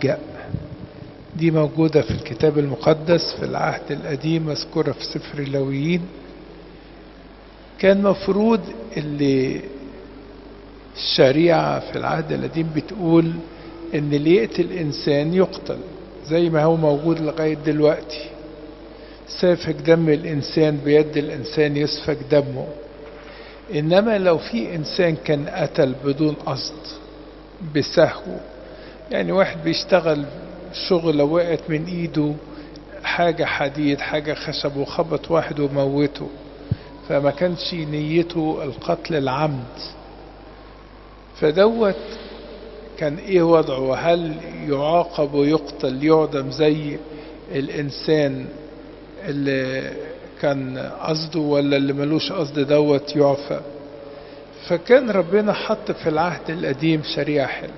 ملجأ دي موجودة في الكتاب المقدس في العهد القديم مذكورة في سفر اللويين كان مفروض اللي الشريعة في العهد القديم بتقول ان اللي يقتل انسان يقتل زي ما هو موجود لغاية دلوقتي سافك دم الانسان بيد الانسان يسفك دمه انما لو في انسان كان قتل بدون قصد بسهو يعني واحد بيشتغل شغلة وقعت من ايده حاجة حديد حاجة خشب وخبط واحد وموته فما كانش نيته القتل العمد فدوت كان ايه وضعه هل يعاقب ويقتل يعدم زي الانسان اللي كان قصده ولا اللي ملوش قصد دوت يعفى فكان ربنا حط في العهد القديم شريعة حلوة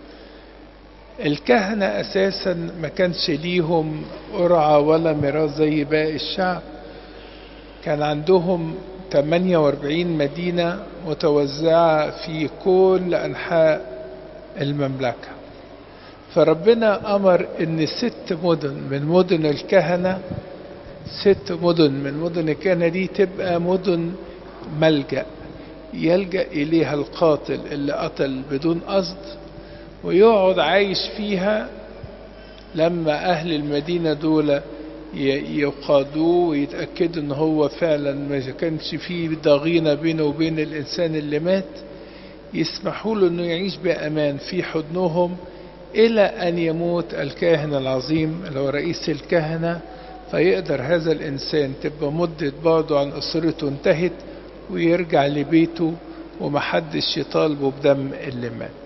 الكهنة أساسا ما كانش ليهم قرعة ولا ميراث زي باقي الشعب كان عندهم 48 مدينة متوزعة في كل أنحاء المملكة فربنا أمر إن ست مدن من مدن الكهنة ست مدن من مدن الكهنة دي تبقى مدن ملجأ يلجأ إليها القاتل اللي قتل بدون قصد ويقعد عايش فيها لما أهل المدينة دول يقادوه ويتأكدوا ان هو فعلا ما كانش فيه ضغينة بينه وبين الإنسان اللي مات يسمحوا له انه يعيش بأمان في حضنهم إلى أن يموت الكاهن العظيم اللي هو رئيس الكهنة فيقدر هذا الإنسان تبقى مدة بعده عن أسرته انتهت ويرجع لبيته ومحدش يطالبه بدم اللي مات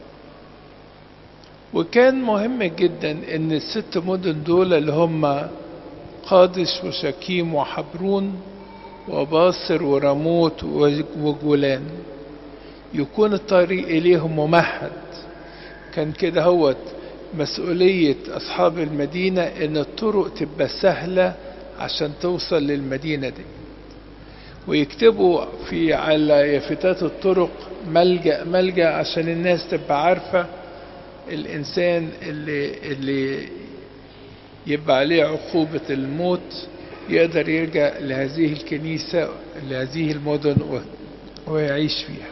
وكان مهم جدا ان الست مدن دول اللي هم قادش وشكيم وحبرون وباصر ورموت وجولان يكون الطريق إليهم ممهد كان كده هوت مسؤولية أصحاب المدينة إن الطرق تبقى سهلة عشان توصل للمدينة دي ويكتبوا في على يافتات الطرق ملجأ ملجأ عشان الناس تبقى عارفة الإنسان اللي, اللي يبقى عليه عقوبة الموت يقدر يرجع لهذه الكنيسة لهذه المدن ويعيش فيها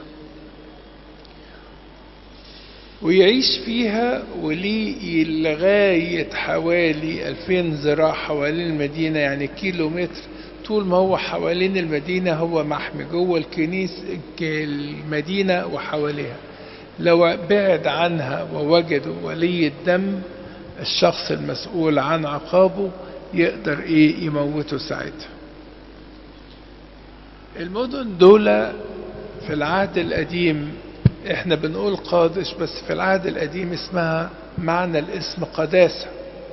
ويعيش فيها وليه لغاية حوالي 2000 ذراع حوالين المدينة يعني كيلو متر طول ما هو حوالين المدينة هو محمي جوه الكنيسة المدينة وحواليها لو بعد عنها ووجدوا ولي الدم الشخص المسؤول عن عقابه يقدر ايه يموته ساعتها المدن دول في العهد القديم احنا بنقول قادش بس في العهد القديم اسمها معنى الاسم قداسة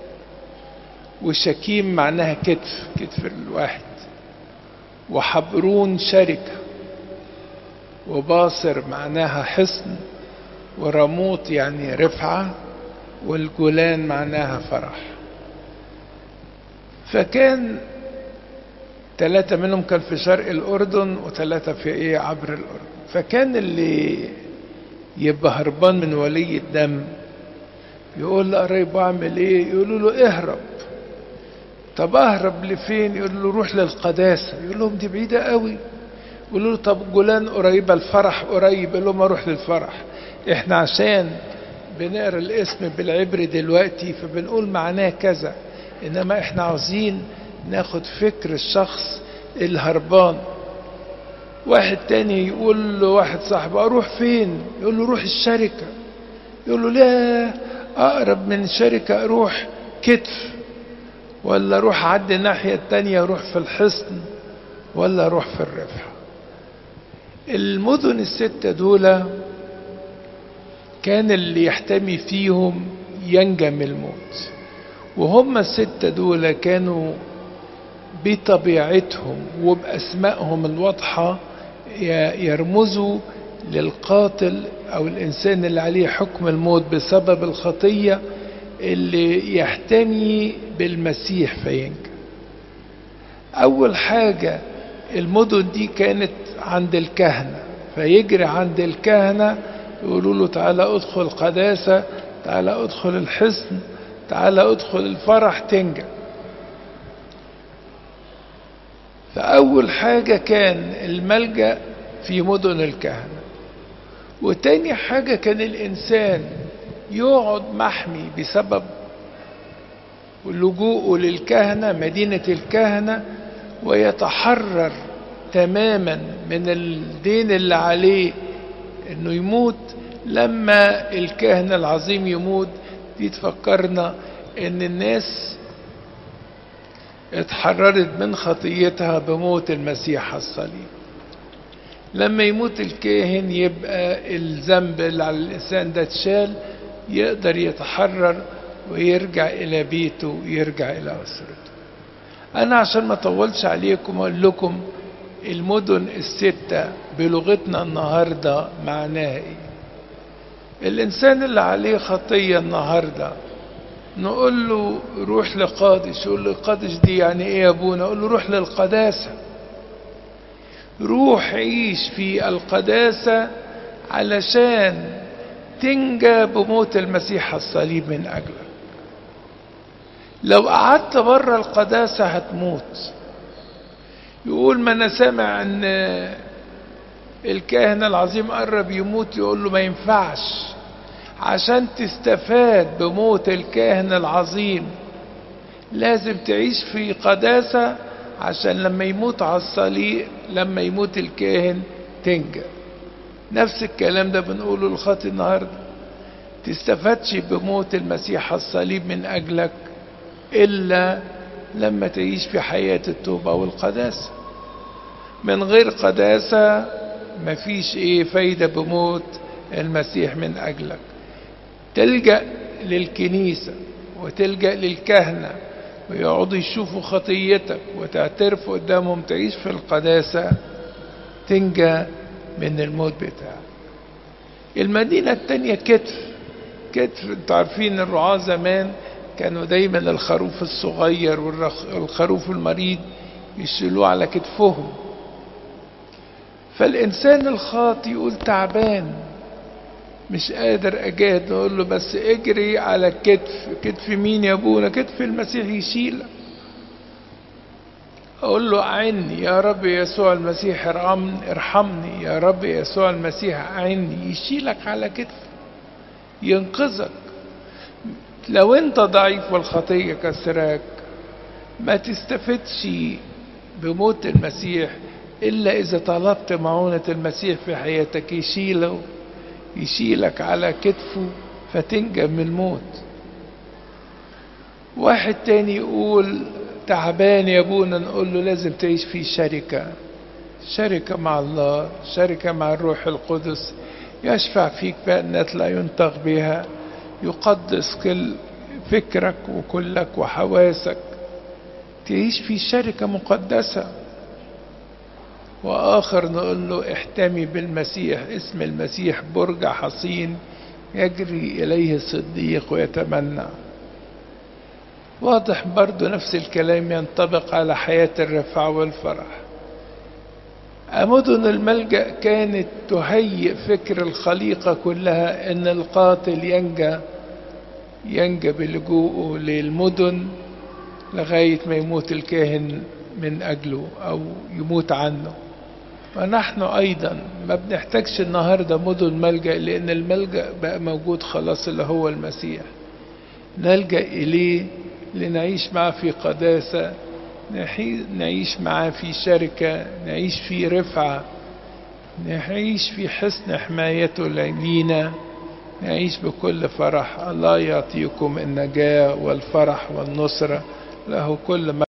وشكيم معناها كتف كتف الواحد وحبرون شركة وباصر معناها حصن ورموت يعني رفعة والجولان معناها فرح فكان ثلاثة منهم كان في شرق الأردن وثلاثة في إيه عبر الأردن فكان اللي يبقى هربان من ولي الدم يقول لقرايبه اعمل ايه يقولوا له اهرب طب اهرب لفين يقول له روح للقداسة يقول لهم دي بعيدة قوي يقولوا له طب جولان قريبة الفرح قريب يقول لهم اروح للفرح احنا عشان بنقرا الاسم بالعبر دلوقتي فبنقول معناه كذا انما احنا عاوزين ناخد فكر الشخص الهربان واحد تاني يقول له واحد صاحبه اروح فين يقول له روح الشركة يقول له لا اقرب من شركة اروح كتف ولا اروح عدي الناحية التانية اروح في الحصن ولا اروح في الرفح المدن الستة دول كان اللي يحتمي فيهم ينجم الموت وهم الستة دول كانوا بطبيعتهم وبأسمائهم الواضحة يرمزوا للقاتل أو الإنسان اللي عليه حكم الموت بسبب الخطية اللي يحتمي بالمسيح فينجى أول حاجة المدن دي كانت عند الكهنة فيجري عند الكهنة يقولوا له تعالى ادخل قداسة تعال ادخل الحصن تعال ادخل الفرح تنجح فأول حاجة كان الملجأ في مدن الكهنة وتاني حاجة كان الإنسان يقعد محمي بسبب لجوءه للكهنة مدينة الكهنة ويتحرر تماما من الدين اللي عليه انه يموت لما الكاهن العظيم يموت دي تفكرنا ان الناس اتحررت من خطيتها بموت المسيح الصليب لما يموت الكاهن يبقى الذنب اللي على الانسان ده اتشال يقدر يتحرر ويرجع الى بيته ويرجع الى اسرته انا عشان ما اطولش عليكم اقول لكم المدن الستة بلغتنا النهاردة معناها ايه الانسان اللي عليه خطية النهاردة نقول له روح لقادش يقول له قادش دي يعني ايه يا ابونا اقول له روح للقداسة روح عيش في القداسة علشان تنجى بموت المسيح الصليب من اجلك لو قعدت بره القداسة هتموت يقول ما انا سامع ان الكاهن العظيم قرب يموت يقول له ما ينفعش عشان تستفاد بموت الكاهن العظيم لازم تعيش في قداسة عشان لما يموت على الصليب لما يموت الكاهن تنجى نفس الكلام ده بنقوله للخاطي النهارده تستفادش بموت المسيح الصليب من اجلك الا لما تعيش في حياة التوبة والقداسة من غير قداسة مفيش ايه فايدة بموت المسيح من اجلك تلجأ للكنيسة وتلجأ للكهنة ويقعدوا يشوفوا خطيتك وتعترف قدامهم تعيش في القداسة تنجى من الموت بتاعك المدينة التانية كتف كتف انتوا عارفين الرعاة زمان كانوا دايما الخروف الصغير والخروف المريض يشيلوه على كتفهم فالإنسان الخاطي يقول تعبان مش قادر أجاهد نقول له بس اجري على كتف كتف مين يا أبونا كتف المسيح يشيلك أقول له أعني يا رب يسوع المسيح ارحمني ارحمني يا رب يسوع المسيح أعني يشيلك على كتفه ينقذك لو انت ضعيف والخطية كسراك ما تستفدش بموت المسيح إلا إذا طلبت معونة المسيح في حياتك يشيله يشيلك على كتفه فتنجى من الموت واحد تاني يقول تعبان يا ابونا نقول له لازم تعيش في شركة شركة مع الله شركة مع الروح القدس يشفع فيك بأنات لا ينطق بها يقدس كل فكرك وكلك وحواسك تعيش في شركة مقدسة وآخر نقول له احتمي بالمسيح اسم المسيح برج حصين يجري إليه الصديق ويتمنى واضح برضو نفس الكلام ينطبق على حياة الرفع والفرح مدن الملجأ كانت تهيئ فكر الخليقة كلها ان القاتل ينجى ينجى بلجوءه للمدن لغاية ما يموت الكاهن من أجله أو يموت عنه ونحن أيضا ما بنحتاجش النهاردة مدن ملجأ لأن الملجأ بقى موجود خلاص اللي هو المسيح نلجأ إليه لنعيش معه في قداسة نعيش معاه في شركة نعيش في رفعة نعيش في حسن حمايته لينا نعيش بكل فرح الله يعطيكم النجاة والفرح والنصرة له كل ما